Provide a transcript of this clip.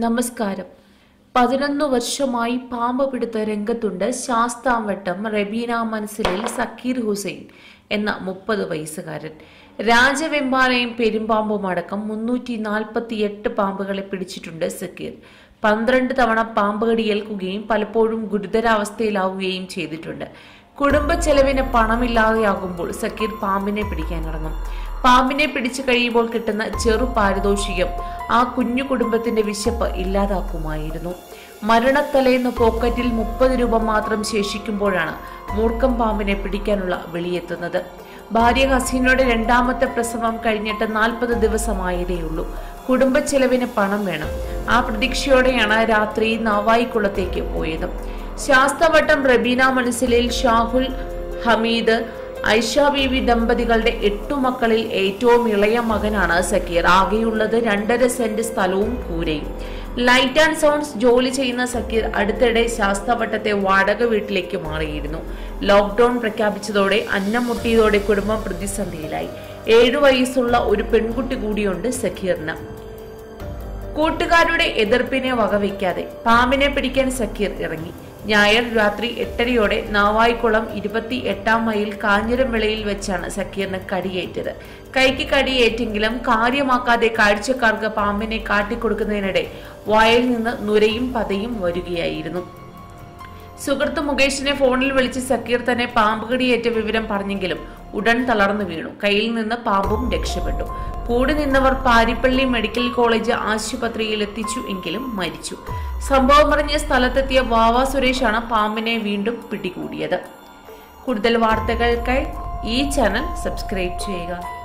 നമസ്കാരം പതിനൊന്ന് വർഷമായി പാമ്പ് പിടുത്ത രംഗത്തുണ്ട് ശാസ്താംവട്ടം റബീന മനസ്സിലിൽ സക്കീർ ഹുസൈൻ എന്ന മുപ്പത് വയസ്സുകാരൻ രാജവെമ്പാലയും പെരുമ്പാമ്പും അടക്കം മുന്നൂറ്റി നാൽപ്പത്തി എട്ട് പാമ്പുകളെ പിടിച്ചിട്ടുണ്ട് സക്കീർ പന്ത്രണ്ട് തവണ പാമ്പ് കടിയേൽക്കുകയും പലപ്പോഴും ഗുരുതരാവസ്ഥയിലാവുകയും ചെയ്തിട്ടുണ്ട് കുടുംബ ചെലവിന് പണമില്ലാതെയാകുമ്പോൾ സക്കീർ പാമ്പിനെ പിടിക്കാനിറങ്ങും പാമ്പിനെ പിടിച്ചു കഴിയുമ്പോൾ കിട്ടുന്ന ചെറു പാരിതോഷികം ആ കുഞ്ഞു കുടുംബത്തിന്റെ വിശപ്പ് ഇല്ലാതാക്കുമായിരുന്നു മരണത്തലേന്ന് പോക്കറ്റിൽ മുപ്പത് രൂപ മാത്രം ശേഷിക്കുമ്പോഴാണ് മൂർഖം പാമ്പിനെ പിടിക്കാനുള്ള വിളിയെത്തുന്നത് ഭാര്യ ഹസീനയുടെ രണ്ടാമത്തെ പ്രസവം കഴിഞ്ഞിട്ട് നാൽപ്പത് ദിവസമായതേയുള്ളൂ കുടുംബ ചെലവിന് പണം വേണം ആ പ്രതീക്ഷയോടെയാണ് രാത്രി നാവായിക്കുളത്തേക്ക് പോയത് ശാസ്തവട്ടം റബീന മനസ്സിലിൽ ഷാഹുൽ ഹമീദ് ഐഷ ബീവി ദമ്പതികളുടെ എട്ടു മക്കളിൽ ഏറ്റവും ഇളയ മകനാണ് സക്കീർ ആകെയുള്ളത് രണ്ടര സെന്റ് സ്ഥലവും കൂരയും ലൈറ്റ് ആൻഡ് സൗണ്ട്സ് ജോലി ചെയ്യുന്ന സക്കീർ അടുത്തിടെ ശാസ്തവട്ടത്തെ വാടക വീട്ടിലേക്ക് മാറിയിരുന്നു ലോക്ക്ഡൌൺ പ്രഖ്യാപിച്ചതോടെ അന്നം മുട്ടിയതോടെ കുടുംബം പ്രതിസന്ധിയിലായി ഏഴു വയസ്സുള്ള ഒരു പെൺകുട്ടി കൂടിയുണ്ട് സക്കീറിന് കൂട്ടുകാരുടെ എതിർപ്പിനെ വകവയ്ക്കാതെ പാമ്പിനെ പിടിക്കാൻ സക്കീർ ഇറങ്ങി ഞായർ രാത്രി എട്ടരയോടെ നാവായിക്കുളം ഇരുപത്തി എട്ടാം മൈൽ കാഞ്ഞിരംവിളയിൽ വെച്ചാണ് സക്കീറിന് കടിയേറ്റത് കൈക്ക് കടിയേറ്റെങ്കിലും കാര്യമാക്കാതെ കാഴ്ചക്കാർക്ക് പാമ്പിനെ കാട്ടിക്കൊടുക്കുന്നതിനിടെ വായിൽ നിന്ന് നുരയും പതയും വരികയായിരുന്നു സുഹൃത്ത് മുകേഷിനെ ഫോണിൽ വിളിച്ച് സക്കീർ തന്നെ പാമ്പ് കടിയേറ്റ വിവരം പറഞ്ഞെങ്കിലും ഉടൻ തളർന്നു വീണു കയ്യിൽ നിന്ന് പാമ്പും രക്ഷപ്പെട്ടു കൂടി നിന്നവർ പാരിപ്പള്ളി മെഡിക്കൽ കോളേജ് ആശുപത്രിയിൽ എത്തിച്ചു എങ്കിലും മരിച്ചു സംഭവം അറിഞ്ഞ സ്ഥലത്തെത്തിയ വാവ സുരേഷാണ് പാമ്പിനെ വീണ്ടും പിടികൂടിയത് കൂടുതൽ വാർത്തകൾക്കായി ഈ ചാനൽ സബ്സ്ക്രൈബ് ചെയ്യുക